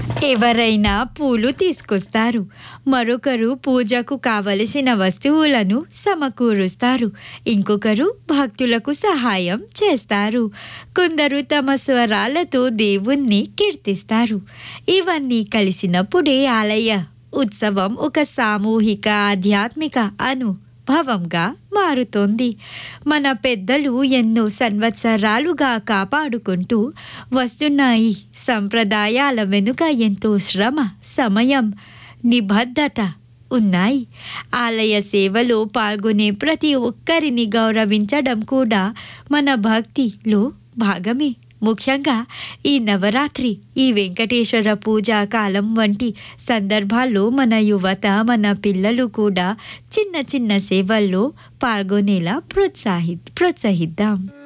ఎవరైనా పూలు తీసుకొస్తారు మరొకరు పూజకు కావలసిన వస్తువులను సమకూరుస్తారు ఇంకొకరు భక్తులకు సహాయం చేస్తారు కొందరు తమ స్వరాలతో దేవుణ్ణి కీర్తిస్తారు ఇవన్నీ కలిసినప్పుడే ఆలయ ఉత్సవం ఒక సామూహిక ఆధ్యాత్మిక అనుభవంగా మారుతోంది మన పెద్దలు ఎన్నో సంవత్సరాలుగా కాపాడుకుంటూ వస్తున్న ఈ సంప్రదాయాల వెనుక ఎంతో శ్రమ సమయం నిబద్ధత ఉన్నాయి ఆలయ సేవలో పాల్గొనే ప్రతి ఒక్కరిని గౌరవించడం కూడా మన భక్తిలో భాగమే ముఖ్యంగా ఈ నవరాత్రి ఈ వెంకటేశ్వర పూజా కాలం వంటి సందర్భాల్లో మన యువత మన పిల్లలు కూడా చిన్న చిన్న సేవల్లో పాల్గొనేలా ప్రోత్సాహి ప్రోత్సహిద్దాం